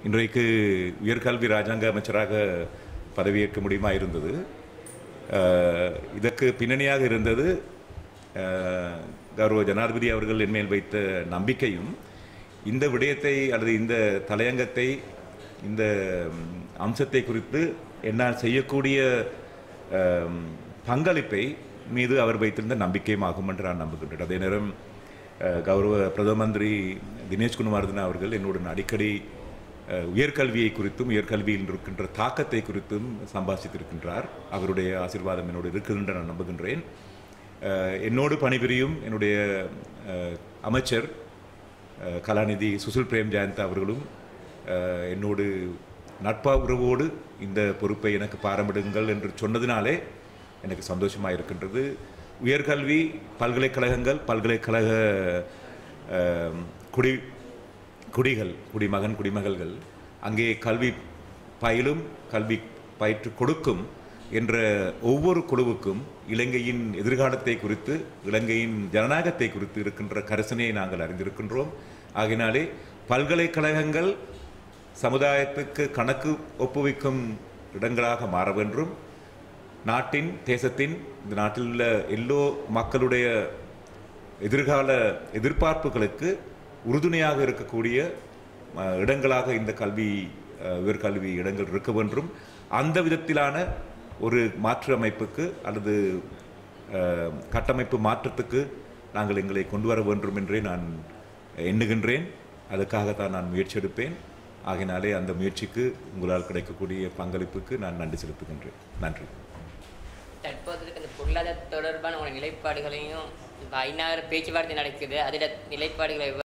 இன்றைக்கு உயர்கல்வி ராஜாங்க அமைச்சராக பதவியேற்க முடியுமா இருந்தது அஹ், இதற்கு பின்னணியாக இருந்தது அஹ், கௌரவ ஜனாதிபதி அவர்கள் என்மேல் வைத்த நம்பிக்கையும் இந்த விடயத்தை அல்லது இந்த தலையங்கத்தை இந்த ம், அம்சத்தை குறித்து என்னால் செய்யக்கூடிய அஹ், பங்களிப்பை மீது அவர் வைத்திருந்த நம்பிக்கையும் ஆகும் என்று நான் நம்புகின்றேன் அதே நேரம் அஹ், கௌரவ பிரதம மந்திரி தினேஷ் குணவர்தன அவர்கள் என்னுடன் அடிக்கடி அஹ், உயர்கல்வியை குறித்தும் உயர்கல்வியில் இருக்கின்ற தாக்கத்தை குறித்தும் சம்பாஷித்திருக்கின்றார் அவருடைய ஆசீர்வாதம் என்னோடு இருக்குதுஎன்று நான் நம்புகின்றேன் அஹ், என்னோடு பணிபுரியும் என்னுடைய அஹ், அமைச்சர் அஹ், கலாநிதி சுசில் பிரேம் ஜெயந்த் அவர்களும் அஹ், என்னோடு நட்பா உறவோடு இந்த பொறுப்பை எனக்கு பாரமிடுங்கள் என்று சொன்னதினாலே எனக்கு சந்தோஷமாக இருக்கின்றது உயர்கல்வி பல்கலைக்கழகங்கள் பல்கலைக்கழக அஹ், குடி குடிகள் குடிமகன் குடிமகள்கள் அங்கே கல்வி பயிலும் கல்வி பயிற்று கொடுக்கும் என்ற ஒவ்வொரு குழுவுக்கும் இலங்கையின் எதிர்காலத்தை குறித்து இலங்கையின் ஜனநாயகத்தை குறித்து இருக்கின்ற கரிசனையை நாங்கள் அறிந்திருக்கின்றோம் ஆகினாலே பல்கலைக்கழகங்கள் சமுதாயத்துக்கு கணக்கு ஒப்புவிக்கும் இடங்களாக மாற வேண்டும் நாட்டின் தேசத்தின் இந்த நாட்டில் உள்ள எல்லோ மக்களுடைய எதிர்கால எதிர்பார்ப்புகளுக்கு உறுதுணையாக இருக்கக்கூடிய அஹ், இடங்களாக இந்த கல்வி அஹ், உயர்கல்வி இடங்கள் இருக்க வேண்டும் அந்த விதத்திலான ஒரு மாற்று அமைப்புக்கு அல்லது அஹ், கட்டமைப்பு மாற்றத்துக்கு நாங்கள் எங்களை கொண்டு வர வேண்டும் என்றே நான் எண்ணுகின்றேன் அதுக்காகத்தான் நான் முயற்சி எடுப்பேன் ஆகினாலே அந்த முயற்சிக்கு உங்களால் கிடைக்கக்கூடிய பங்களிப்புக்கு நான் நன்றி செலுத்துகின்றேன் நன்றி தற்போது இருக்க இந்த பொருளாதார தொடர்பான உங்களோட நிலைப்பாடுகளையும் இப்போ ஐநா பேச்சுவார்த்தை நடக்குது அதில் நிலைப்பாடுகளை